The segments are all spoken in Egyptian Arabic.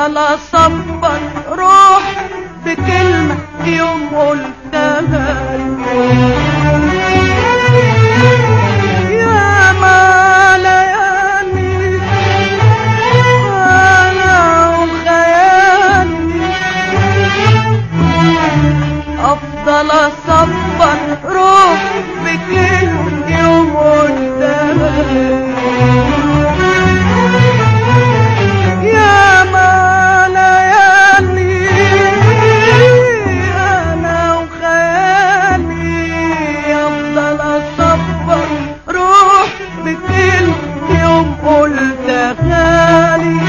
افضل اصبر روح بكلمة يوم قلتها يا ما ليالي انا وخيالي افضل اصبر روح بكلمة يوم قلتها يا ما ليالي انا وخيالي افضل اصبر روح بكل يوم قلت غالي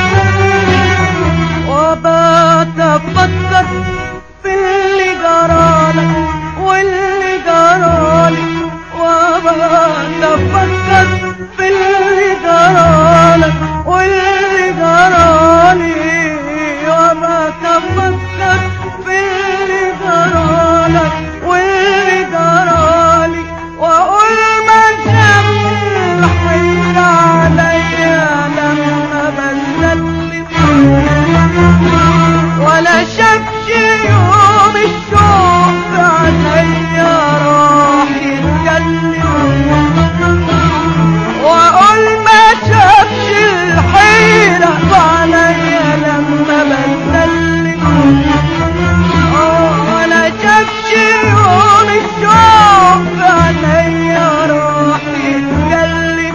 وبتفكر في اللي جرالك واللي جرالي وبتفكر في اللي جرالك واللي جرالي وبتفكر في اللي جرالك واللي جرالي واقول ما شافش الحيرة عليا لما بسلم ولا شافش يوم الشوق عليا راح يتكلم واقول ما شافش الحيرة عليا لما بسلم ولا شافش يوم الشوق عليا راح يتكلم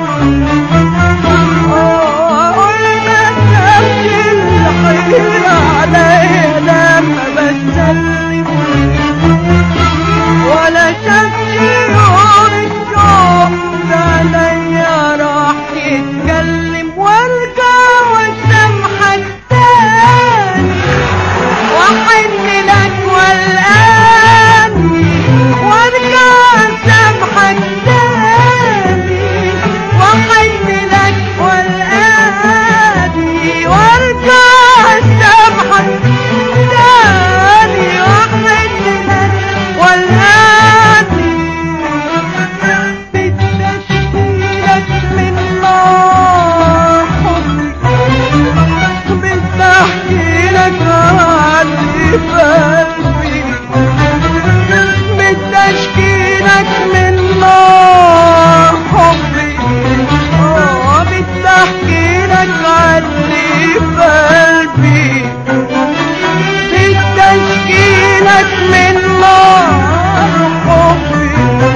واقول ما شافش الحيرة عليا لما بسلم ولا شافش يوم الشوق عليا راح يتكلم وارجع واسامحك تاني واحن لك والاني وارجع اسامحك تاني واحن لك والاني وارجع اسامحك تاني واحن لك والاني بتشكيلك من نار حبي بتحكي لك عني في قلبي بتشكيلك من نار حبي اه بتحكي لك عني في قلبي بتشكيلك من نار حبي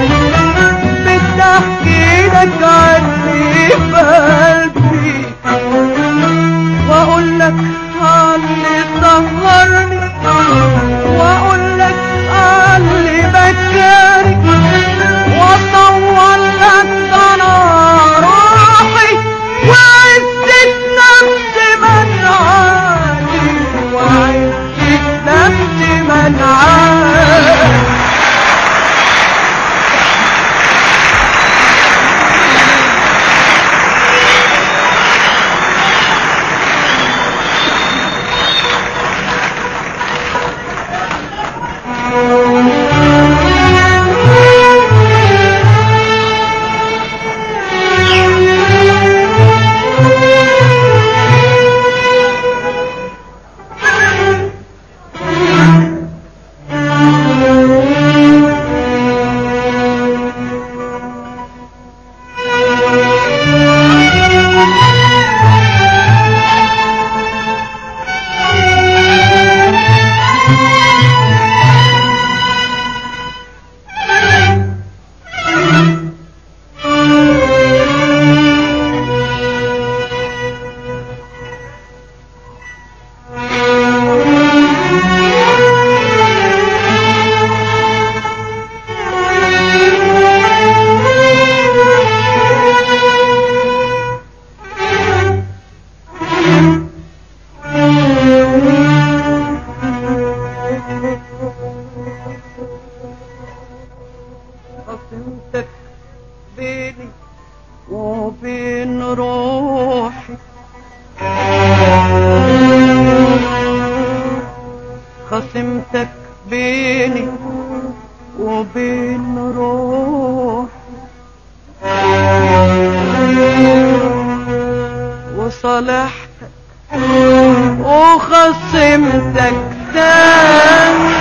بتحكي لك عني في قلبي واقول لك عني سهرني واقول لك عني بكاني واصور لك انا روحي وعزة نفسي منعاني وعزة نفسي منعاني قسمتك بيني وبين روحي خصمتك بيني وبين روحي وصالحتك وخصمتك تاني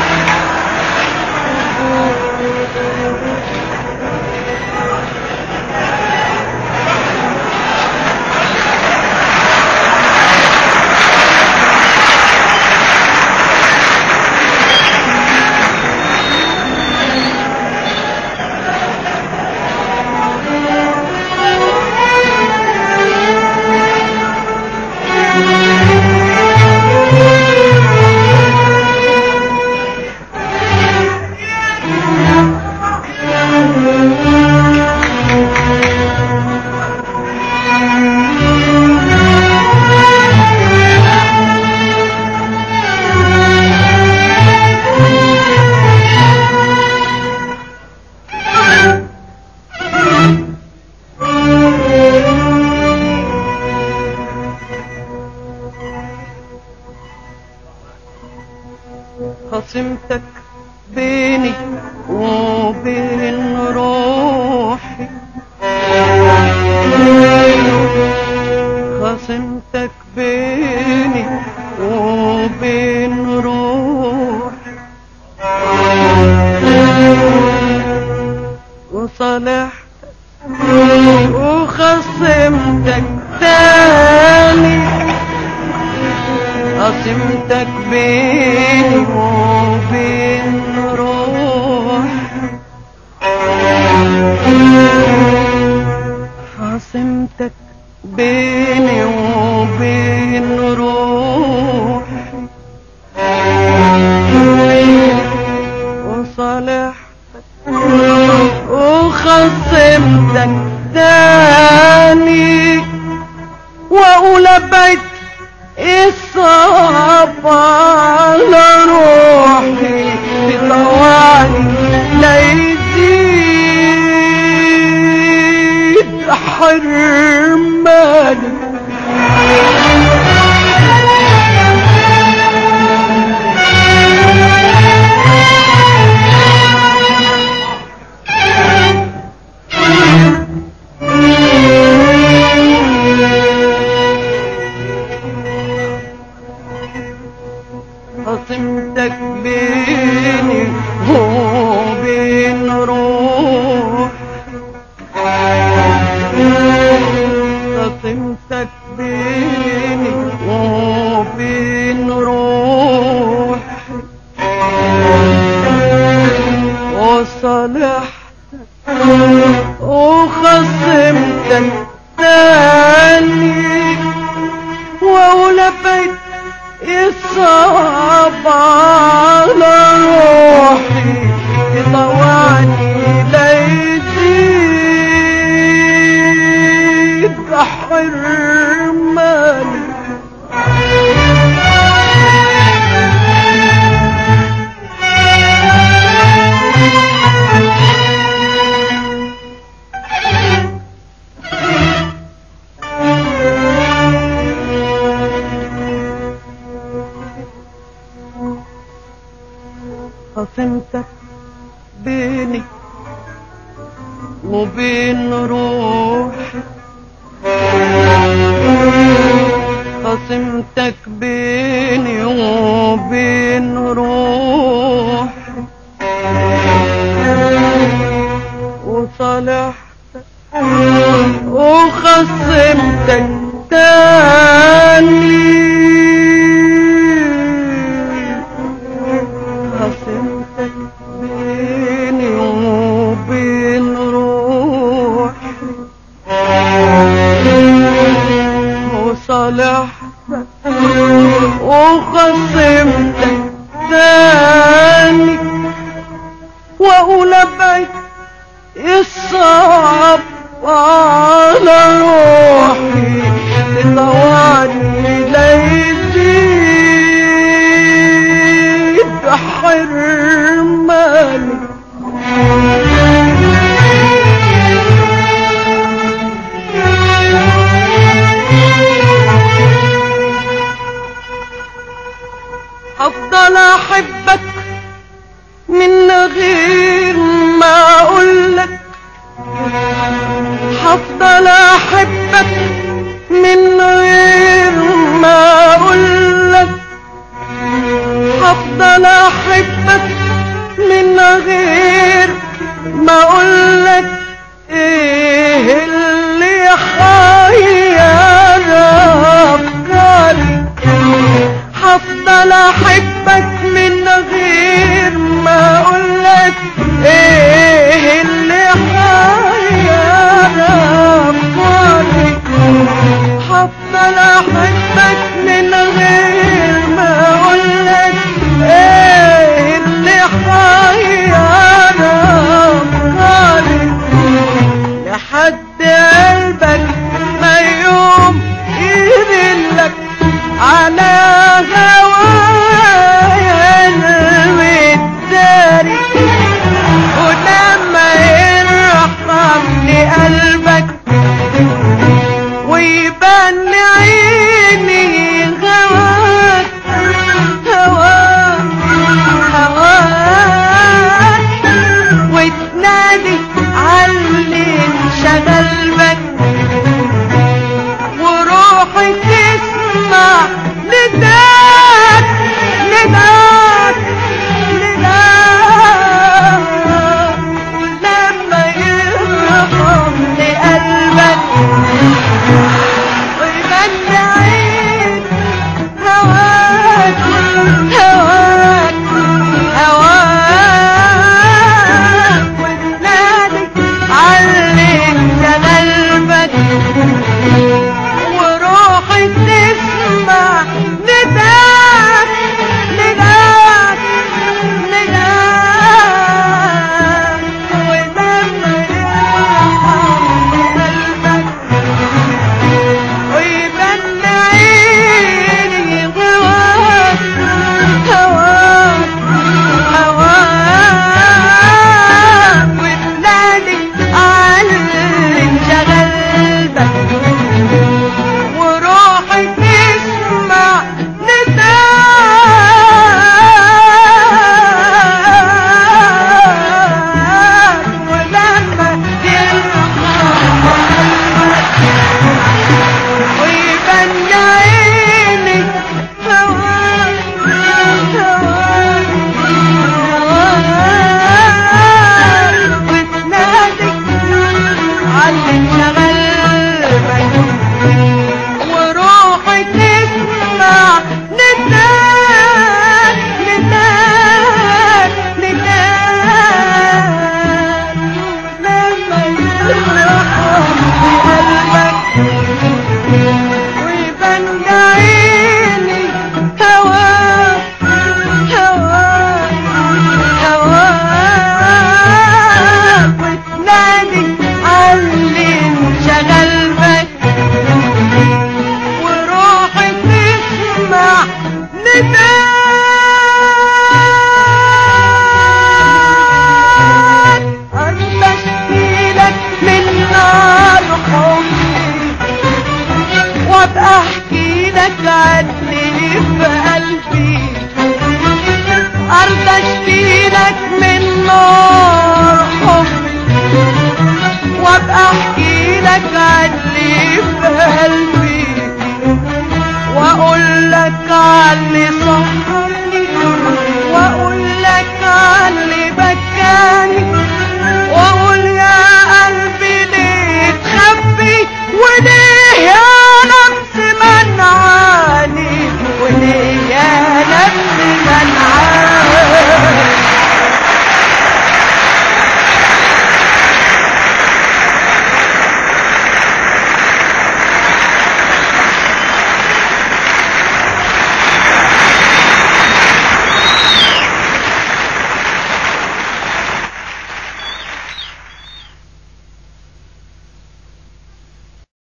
خصمتك بيني وبين روحي خصمتك بيني وبين روحي وصالحتك وخصمتك تاني قسمتك بيني وبين روحي خصمتك بيني وبين روحي وصالحتك وخصمتك تاني واقول ابعد الصعب على روحي بطوالي لا يزيد حرماني خصمتك بيني وبين روح خصمتك بيني وبين روح وصالحتك وخصمتك تاني وأولبيت الصعب على روحي يطوعني لا يزيد حرماني خصمتك بيني وبين روحي خصمتك بيني وبين روحي وصالحتك وخصمتك تاني خصمتك بيني وبين روحي وصالحتك وخصمتك تاني واقول ابعد الصعب على روحي لطواني لا يزيد حرماني افضل احبك من غير ما اقولك هفضل احبك من غير ما هفضل احبك من غير ما اقولك ايه اللي حيرك خالص لحد قلبك ما يوم يذلك على هوايا المداري ولما يرحمني قلبك ويبان لعيني هواك هواك هواك وتنادي علي انشغل بك وروحي تسمع نداك نداك نداك ولما يرحمني قلبك ويغني عين هواك هواك هواك وتنادي علي انت قلبك وروحي تسمع نداك نداك نداك ولما يرحمني قلبك ويبان عيني هواك هواك هواك وتنادي على انشغلتك وروحي تسمع نداك ولما يرحم ويبان عيني هواك هواك هواك وتنادي على انشغلتك وروحي تسمع نداك نداك نداك لما يرحم قلبك ويبان عيني هواك هواك هواك وتنادي علي انشغل بك وروحي تسمع نداك أرضى اشكيلك من نار حبي وابقى احكي لك عني في قلبي ارضى اشكي لك من نار حبي وابقى احكي لك عني